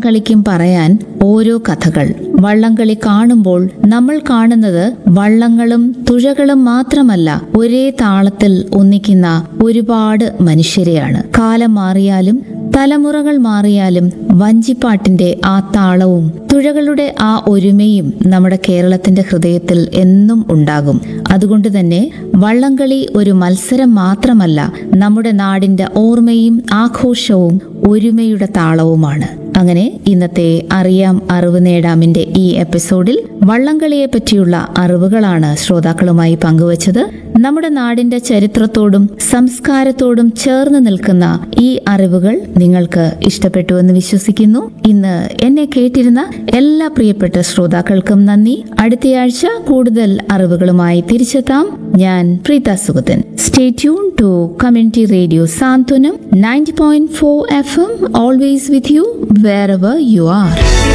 വള്ളംകളിക്കും പറയാൻ ഓരോ കഥകൾ വള്ളംകളി കാണുമ്പോൾ നമ്മൾ കാണുന്നത് വള്ളങ്ങളും തുഴകളും മാത്രമല്ല ഒരേ താളത്തിൽ ഒന്നിക്കുന്ന ഒരുപാട് മനുഷ്യരെയാണ് കാലം മാറിയാലും തലമുറകൾ മാറിയാലും വഞ്ചിപ്പാട്ടിന്റെ ആ താളവും തുഴകളുടെ ആ ഒരുമയും നമ്മുടെ കേരളത്തിന്റെ ഹൃദയത്തിൽ എന്നും ഉണ്ടാകും അതുകൊണ്ട് തന്നെ വള്ളംകളി ഒരു മത്സരം മാത്രമല്ല നമ്മുടെ നാടിന്റെ ഓർമ്മയും ആഘോഷവും ഒരുമയുടെ താളവുമാണ് അങ്ങനെ ഇന്നത്തെ അറിയാം അറിവ് നേടാമിന്റെ ഈ എപ്പിസോഡിൽ വള്ളംകളിയെ പറ്റിയുള്ള അറിവുകളാണ് ശ്രോതാക്കളുമായി പങ്കുവച്ചത് നമ്മുടെ നാടിന്റെ ചരിത്രത്തോടും സംസ്കാരത്തോടും ചേർന്ന് നിൽക്കുന്ന ഈ അറിവുകൾ നിങ്ങൾക്ക് ഇഷ്ടപ്പെട്ടുവെന്ന് വിശ്വസിക്കുന്നു ഇന്ന് എന്നെ കേട്ടിരുന്ന എല്ലാ പ്രിയപ്പെട്ട ശ്രോതാക്കൾക്കും നന്ദി അടുത്തയാഴ്ച കൂടുതൽ അറിവുകളുമായി തിരിച്ചെത്താം ഞാൻ Preetha Sugathan stay tuned to community radio Santhwanam ninety point four F M always with you wherever you R